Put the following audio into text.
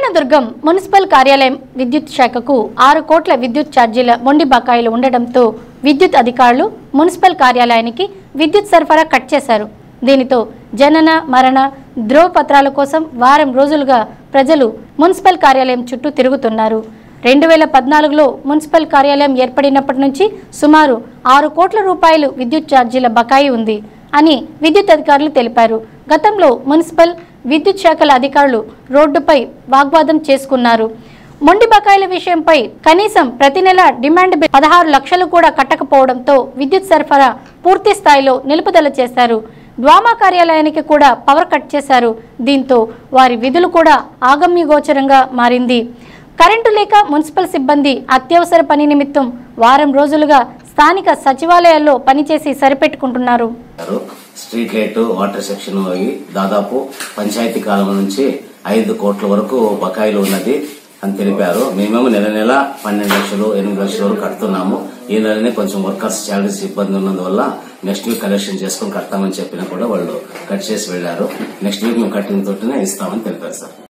Kalyandurg municipal కార్యాలయం విద్యుత్ శాఖకు ఆరు కోట్ల విద్యుత్ ఛార్జీల మొండి బకాయిలు ఉండడంతో విద్యుత్ అధికారులు మున్సిపల్ కార్యాలయానికి విద్యుత్ సరఫరా కట్ చేశారు దీనితో జనన మరణ ధ్రువపత్రాల కోసం వారం రోజులుగా ప్రజలు మున్సిపల్ కార్యాలయం చుట్టూ తిరుగుతున్నారు రెండు వేల పద్నాలుగులో మున్సిపల్ కార్యాలయం ఏర్పడినప్పటి నుంచి సుమారు ఆరు కోట్ల రూపాయలు విద్యుత్ ఛార్జీల బకాయి ఉంది అని విద్యుత్ అధికారులు తెలిపారు గతంలో మున్సిపల్ విద్యుత్ శాఖల అధికారులు రోడ్డుపై వాగ్వాదం చేసుకున్నారు మొండి బకాయిల విషయంపై కనీసం ప్రతి నెల డిమాండ్ బిల్ పదహారు లక్షలు కూడా కట్టకపోవడంతో విద్యుత్ సరఫరా పూర్తి స్థాయిలో నిలుపుదల చేశారు డ్వామా కార్యాలయానికి కూడా పవర్ కట్ చేశారు దీంతో వారి విధులు కూడా ఆగమ్యగోచరంగా మారింది కరెంటు లేక మున్సిపల్ సిబ్బంది అత్యవసర పని నిమిత్తం వారం రోజులుగా స్థానిక సచివాలయాల్లో పనిచేసి సరిపెట్టుకుంటున్నారు గారు స్ట్రీట్ లైట్ వాటర్ సెక్షన్ అవి దాదాపు పంచాయతీ కాలం నుంచి ఐదు కోట్ల వరకు బకాయిలు ఉన్నది అని తెలిపారు మేమేమో నెల నెల పన్నెండు లక్షలు ఎనిమిది లక్షల వరకు కడుతున్నాము ఈ నెలనే కొంచెం వర్కర్స్ శాలరీస్ ఇబ్బంది ఉన్నందువల్ల నెక్స్ట్ వీక్ కలెక్షన్ చేసుకుని కడతామని చెప్పినా కూడా వాళ్ళు కట్ చేసి వెళ్లారు నెక్స్ట్ వీక్ మేము కట్టిన తోటనే ఇస్తామని తెలిపారు సార్